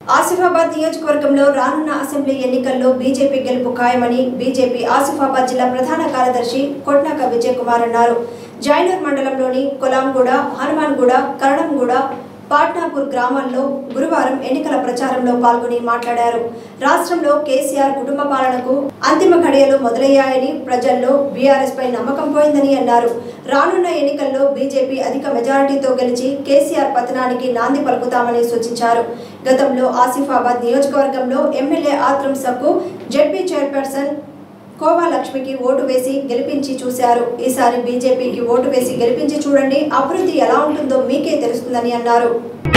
ఆసిఫాబాద్ నియోజకవర్గంలో రానున్న అసెంబ్లీ ఎన్నికల్లో బీజేపీ గెలుపు ఖాయమని బీజేపీ ఆసిఫాబాద్ జిల్లా ప్రధాన కార్యదర్శి కొట్నాక విజయ్ కుమార్ అన్నారు జైనూర్ మండలంలోని కొలాంగూడ హనుమాన్గూడ కరణంగూడ పాట్నాపూర్ గ్రామాల్లో గురువారం ఎన్నికల ప్రచారంలో పాల్గొని మాట్లాడారు రాష్ట్రంలో కేసీఆర్ కుటుంబ పాలనకు అంతిమ ఘడియలు మొదలయ్యాయని ప్రజల్లో బీఆర్ఎస్ పై నమ్మకం పోయిందని అన్నారు రానున్న ఎన్నికల్లో బీజేపీ అధిక మెజారిటీతో గెలిచి కేసీఆర్ పతనానికి నాంది పలుకుతామని సూచించారు గతంలో ఆసిఫాబాద్ నియోజకవర్గంలో MLA Atram Sakku ZP chairperson Kova లక్ష్మికి ఓటు వేసి గెలిపించి చూశారు ఈసారి బీజేపీకి ఓటు వేసి గెలిపించి చూడండి అభివృద్ధి ఎలా ఉంటుందో మీకే తెలుస్తుందని అన్నారు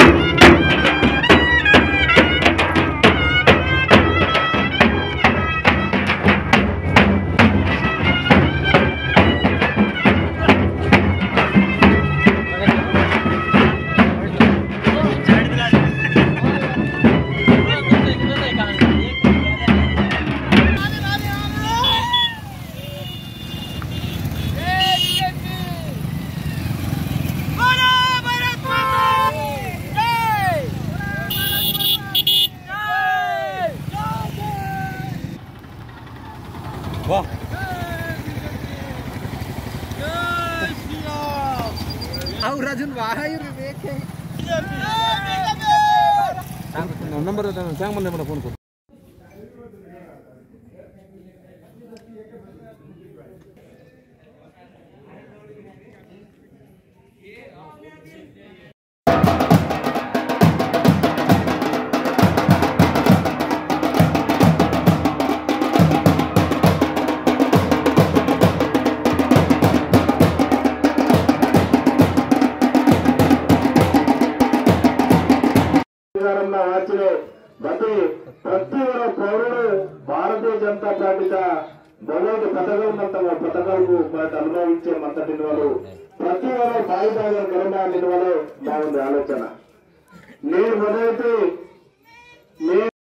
नंबर होता ना सांग मला मला फोन कर అధికారంలో వచ్చిన ప్రతి ప్రతి ఒక్క పౌరుడు భారతీయ జనతా పార్టీగా మొదటి పథకాలు మంత పథకాలకు మనకు అనుభవించే మంత నిల్వలు ప్రతి ఒక్క బాయిదాగర్ కరోనా నిల్వలో బాగుంది ఆలోచన నేను మొదలైతే నేను